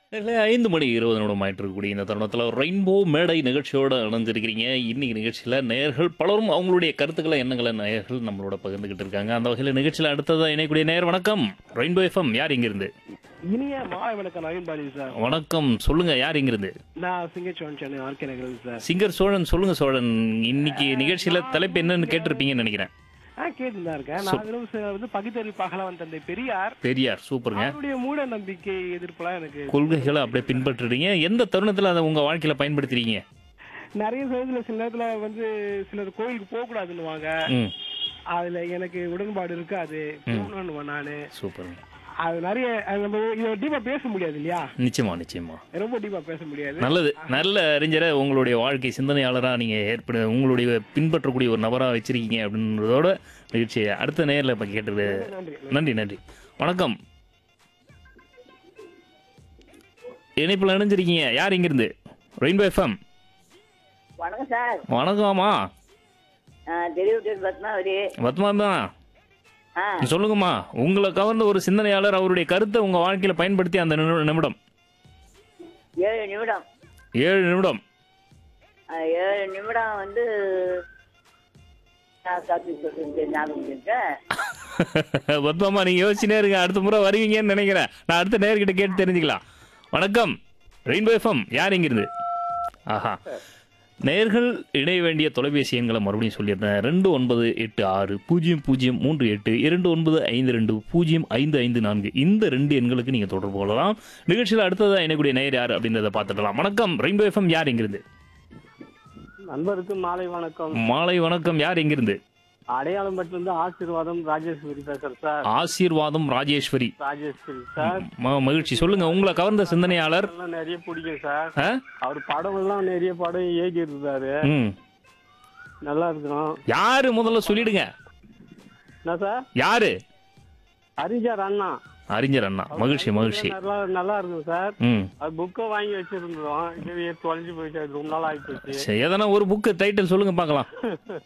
இல்லை ஐந்து மணி இருபது நிமிடம் ஆயிட்டு இருக்கக்கூடிய இந்த தருணத்தில் ரெயின்போ மேடை நிகழ்ச்சியோடு இணைஞ்சிருக்கிறீங்க இன்னைக்கு நிகழ்ச்சியில் நேயர்கள் பலரும் அவங்களுடைய கருத்துக்களை எண்ணங்களை நேயர்கள் நம்மளோட பகிர்ந்துகிட்டு இருக்காங்க அந்த வகையில் நிகழ்ச்சியில் அடுத்ததாக இணையக்கூடிய நேயர் வணக்கம் ரெயின்போ எஃப்எம் யார் இங்கிருந்து இனிய மாலை வணக்கம் நவீன் பாலி சார் வணக்கம் சொல்லுங்க யார் இங்கிருந்து நான் சிங்கச்சோன் Chennai RK Nagar sir singer Cholan சொல்லுங்க சோழன் இன்னைக்கு நிகழ்ச்சியில் தலைப்பு என்னன்னு கேட்டிருப்பீங்கன்னு நினைக்கிறேன் ஆ கேட்டு தான் இருக்கேன் நான் வெறும் சில வந்து பகுத்தறிவிப்பாகலாம் தந்தை பெரியார் பெரியார் சூப்பருங்க அவருடைய மூட நம்பிக்கை எதிர்ப்புலாம் எனக்கு கொள்கைகளை அப்படியே பின்பற்றுறீங்க எந்த தருணத்தில் அதை உங்கள் வாழ்க்கையில் பயன்படுத்துறீங்க நிறைய சமயத்துல சில நேரத்துல வந்து சிலர் கோயிலுக்கு போக கூடாதுன்னுவாங்க ம் அதுல எனக்கு உடன்பாடு இருக்காது போகணும்னுவேன் நானு சூப்பருங்க அது நிறைய அது நம்ம இதை டீப்பா பேச முடியாது இல்லையா நிச்சயமா நிச்சயமா ரொம்ப டீப்பா பேச முடியாது நல்லது நல்ல அறிஞரை உங்களுடைய வாழ்க்கை சிந்தனையாளராக நீங்கள் ஏற்பட உங்களுடைய பின்பற்றக்கூடிய ஒரு நபராக வச்சிருக்கீங்க அப்படின்றதோட நிகழ்ச்சியை அடுத்த நேரில் இப்போ கேட்டது நன்றி நன்றி நன்றி வணக்கம் இணைப்பில் இணைஞ்சிருக்கீங்க யார் இங்கிருந்து ரெயின்போ எஃப்எம் வணக்கம் சார் வணக்கம்மா தெரிவிட்டு பத்மாவதி பத்மாமா ஆ சொல்லுங்கம்மா உங்களை கவர்ந்த ஒரு சிந்தனையாளர் அவருடைய கருத்தை உங்கள் வாழ்க்கையில் பயன்படுத்தி அந்த நிமி- நிமிடம் ஏழு நிமிடம் ஏழு நிமிடம் ஆ, ஏழு நிமிடம் வந்து நான் காப்பி சொல்லிட்டு ஞாபகம் இருக்கேன் பத்மாமா நீங்க யோசிச்சுனே இருங்க அடுத்த முறை வருவீங்கன்னு நினைக்கிறேன் நான் அடுத்த நேர்கிட்ட கேட்டு தெரிஞ்சுக்கலாம் வணக்கம் ரெயின்போ எஃப்எம் யார் இங்கிருந்து ஆஹா நேர்கள் இணைய வேண்டிய தொலைபேசி எண்களை மறுபடியும் சொல்லியிருந்தேன் ரெண்டு ஒன்பது எட்டு ஆறு பூஜ்ஜியம் பூஜ்ஜியம் மூன்று எட்டு இரண்டு ஒன்பது ஐந்து ரெண்டு பூஜ்ஜியம் ஐந்து ஐந்து நான்கு இந்த ரெண்டு எண்களுக்கு நீங்கள் தொடர்பு கொள்ளலாம் நிகழ்ச்சியில் அடுத்ததாக இணையக்கூடிய நேர் யார் அப்படின்றத பார்த்துடலாம் வணக்கம் ரெயின்போ எஃப்எம் யார் இங்கிருந்து நண்பருக்கு மாலை வணக்கம் மாலை வணக்கம் யார் எங்கிருந்து அடையாளம் இருந்து ஆசீர்வாதம் ராஜேஸ்வரி பேசுறேன் சார் ஆசீர்வாதம் ராஜேஸ்வரி ராஜேஸ்வரி சார் ம- மகிழ்ச்சி சொல்லுங்க உங்களை கவர்ந்த சிந்தனையாளர் எல்லாம் நிறைய பிடிக்கும் சார் ஆ? அவர் படம் எல்லாம் நிறைய படம் ஏகி இருந்தாரு ம் நல்லா இருக்கும் யாரு முதல்ல சொல்லிடுங்க என்ன சார் யாரு அறிஞர் அண்ணா அறிஞர் அண்ணா மகிழ்ச்சி மகிழ்ச்சி நல்லா நல்லா இருக்கும் சார் ம் அது புக்கை வாங்கி வச்சிருந்தோம் இது தொலைஞ்சு போயிட்டு அது ரொம்ப நாள் ஆகி போச்சு சரி எதனா ஒரு புக்கு டைட்டில் சொல்லுங்க பார்க்கலாம்